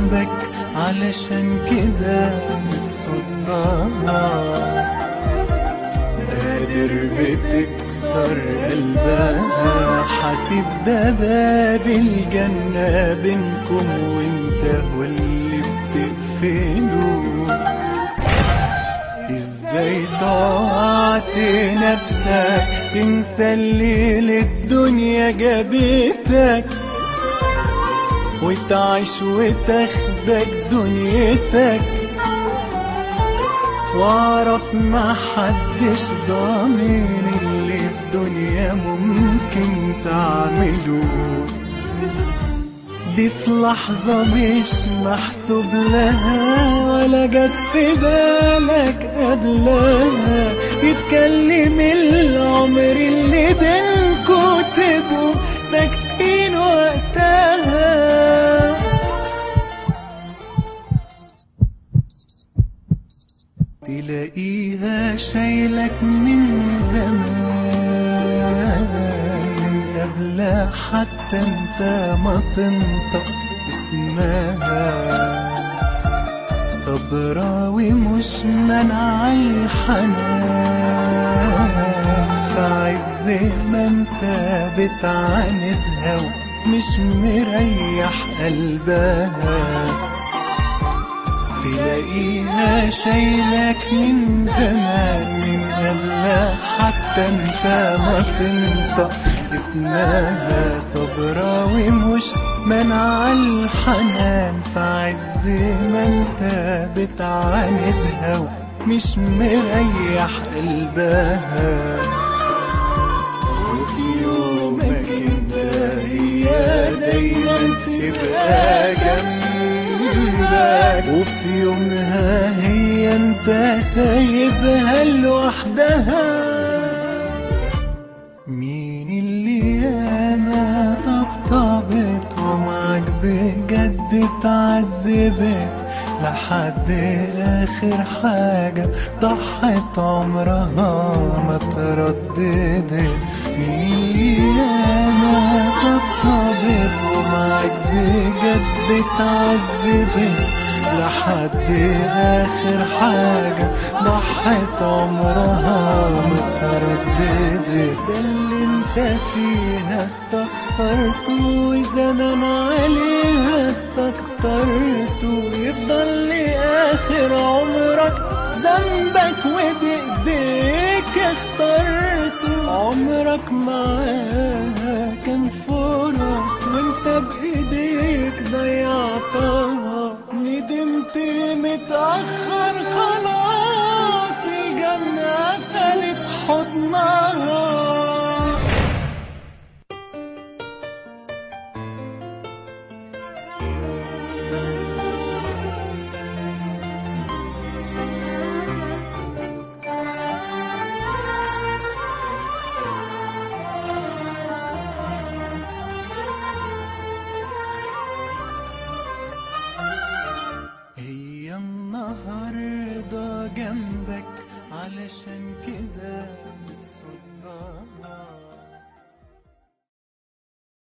جنبك علشان كده بتصدها قادر بتكسر قلبها حاسب ده باب الجنة بينكم وانت هو اللي بتقفله ازاي ضاعت نفسك تنسى الليل الدنيا جابتك وتعيش وتاخدك دنيتك واعرف ما حدش ضامن اللي الدنيا ممكن تعمله دي في لحظة مش محسوب لها ولا جت في بالك قبلها يتكلم العمر اللي بينكوا تبقوا ساكتين وقتها تلاقيها شايلك من زمان من قبل حتى انت ما تنطق اسمها صبرا ومش منع الحنان فعز ما انت بتعاندها ومش مريح قلبها تلاقيها شايلك من زمان من قبل حتى انت ما تنطق اسمها صبرا ومش منع الحنان فعز ما انت بتعاندها ومش مريح قلبها وفي يومك انت هي دايما تبقى جنبك وفي يومها هي انت سايبها لوحدها مين اللي ياما طبطبت ومعك بجد اتعذبت لحد اخر حاجة ضحت عمرها ما ترددت مين اللي ياما طبطبت ومعك بجد اتعذبت لحد اخر حاجة ضحت عمرها ما ترددت ده اللي انت فيها استخسرته وزمان عليها استكترته يفضل لاخر عمرك ذنبك وبايديك اخترته عمرك معاها كان فرص وانت بايديك ضيعتها ندمت متأخر خلاص الجنة قفلت حضنها